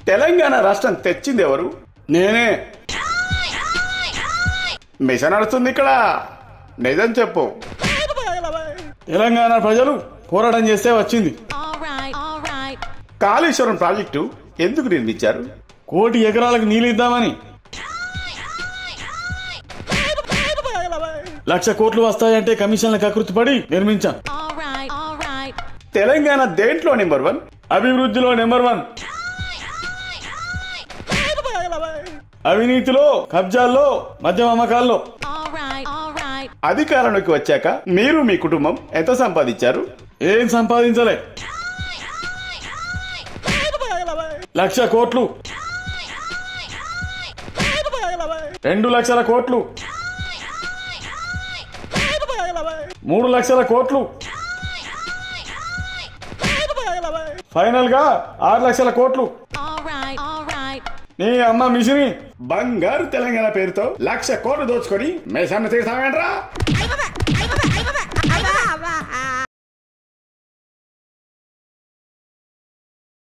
తెలంగాణ రాష్ట్రం తెచ్చింది ఎవరు నేనే మిష నడుస్తుంది ఇక్కడ నిజం చెప్పు తెలంగాణ ప్రజలు పోరాటం చేస్తే వచ్చింది Alright, alright. కాళేశ్వరం ప్రాజెక్టు ఎందుకు నిర్మించారు కోటి ఎకరాలకు నీళ్ళు ఇద్దామని లక్ష కోట్లు వస్తాయంటే కమిషన్ల కకృతి పడి నిర్మించాం Alright, alright. తెలంగాణ దేంట్లో నెంబర్ వన్ అభివృద్ధిలో నెంబర్ వన్ అవినీతిలో కబ్జాల్లో మద్యం అమ్మకాల్లో Alright, alright. అధికారంలోకి వచ్చాక మీరు మీ కుటుంబం ఎంత సంపాదించారు ఏం సంపాదించలే లక్ష కోట్లు రెండు లక్షల కోట్లు మూడు లక్షల కోట్లు ఫైనల్ గా ఆరు లక్షల కోట్లు Alright, alright. నీ అమ్మ మిషిని బంగారు తెలంగాణ పేరుతో లక్ష కోట్లు దోచుకొని మేసాన్ని తీస్తామేంట్రా